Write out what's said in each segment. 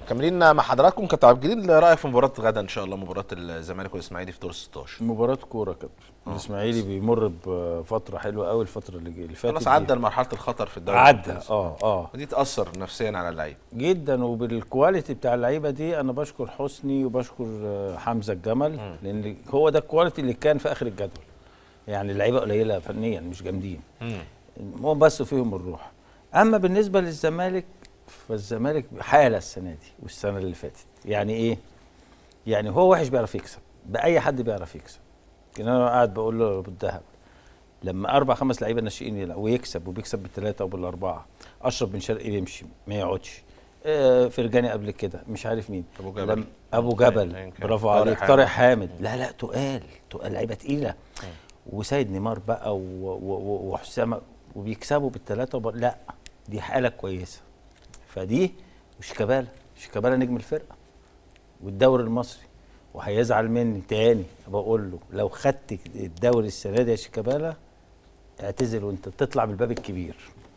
مكملين مع حضراتكم كابتن عبد الجليل رايك في مباراه غدا ان شاء الله مباراه الزمالك والاسماعيلي في دور 16 مباراة كورة كده الاسماعيلي بيمر بفترة حلوة قوي الفترة اللي اللي فاتت خلاص دي. عدى مرحله الخطر في الدوري عدى الممتاز. اه اه ودي تاثر نفسيا على اللعيبه جدا وبالكواليتي بتاع اللعيبه دي انا بشكر حسني وبشكر آه، حمزه الجمل لان هو ده الكواليتي اللي كان في اخر الجدول يعني اللعيبه قليله فنيا مش جامدين هو بس فيهم الروح اما بالنسبه للزمالك فالزمالك حاله السنه دي والسنه اللي فاتت يعني ايه يعني هو وحش بيعرف يكسب باي حد بيعرف يكسب كان انا قاعد بقول له بالذهب لما اربع خمس لعيبه ناشئين يلعب ويكسب وبيكسب بالثلاثه وبالاربعه اشرف بن شرقي يمشي ما يقعدش آه، فرجاني قبل كده مش عارف مين أبو جبل. لم ابو جبل أيا كان. برافو طارق عليك حامد. طارق حامد لا لا تقال تقال لعيبه تقيله وسيد نيمار بقى و- و- و- وحسام وبيكسبوا بالثلاثه وب... لا دي حاله كويسه فدي وشيكابالا شيكابالا نجم الفرقه والدوري المصري وهيزعل مني تاني بقول له لو خدت الدوري السنه دي يا شيكابالا اعتزل وانت تطلع بالباب الكبير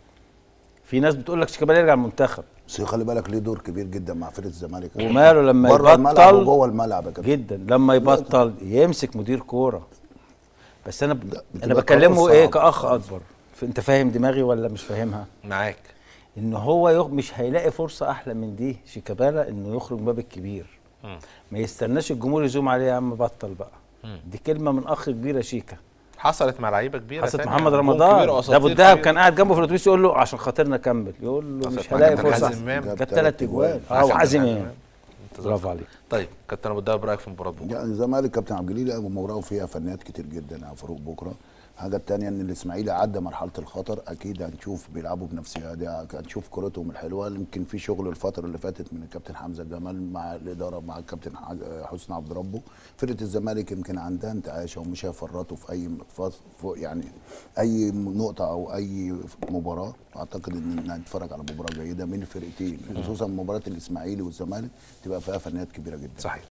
في ناس بتقول لك شيكابالا يرجع المنتخب بس خلي بالك ليه دور كبير جدا مع فرقه الزمالك وماله لما بره الملعب يبطل وجوه الملعب يا كابتن جدا لما يبطل يمسك مدير كوره بس انا ب... بتبقى انا بكلمه قرار ايه صعب. كاخ اكبر ف- انت فاهم دماغي ولا مش فاهمها معاك ان هو يخ... مش هيلاقي فرصه احلى من دي شيكابالا انه يخرج من باب الكبير ما يستناش الجمهور يزوم عليه يا عم بطل بقى دي كلمه من اخ كبير يا شيكا حصلت مع لعيبه كبيره حصلت تانية. محمد نجوم رمضان كبيرة ده وأساطير ابو الدهب كبيرة. كان قاعد جنبه في الاتوبيس يقول له عشان خاطرنا كمل يقول له حصلت مش مع هلاقي كابتن فرصه حازم إمام. جاب جاب ثلاث تلات اجوال أجوال. اه حازم وحازم إمام. امام برافو عليك طيب كابتن ابو الدهب رايك في مباراه بكره يعني الزمالك كابتن عبد الجليل مباراه فيها فنيات كتير جدا يا فاروق بكره الحاجه الثانيه ان الاسماعيلي عدى مرحله الخطر اكيد هنشوف بيلعبوا بنفسيه دي هنشوف كرتهم الحلوه يمكن في شغل الفتره اللي فاتت من الكابتن حمزه جمال مع الاداره مع الكابتن ح- حسني عبد ربه فرقه الزمالك يمكن عندها انتعاشه ومش هيفرطوا في اي فص- في يعني اي نقطه او اي مباراه اعتقد ان هنتفرج على مباراه جيده من الفرقتين خصوصا مباراه الاسماعيلي والزمالك تبقى فيها فنيات كبيره جدا صحيح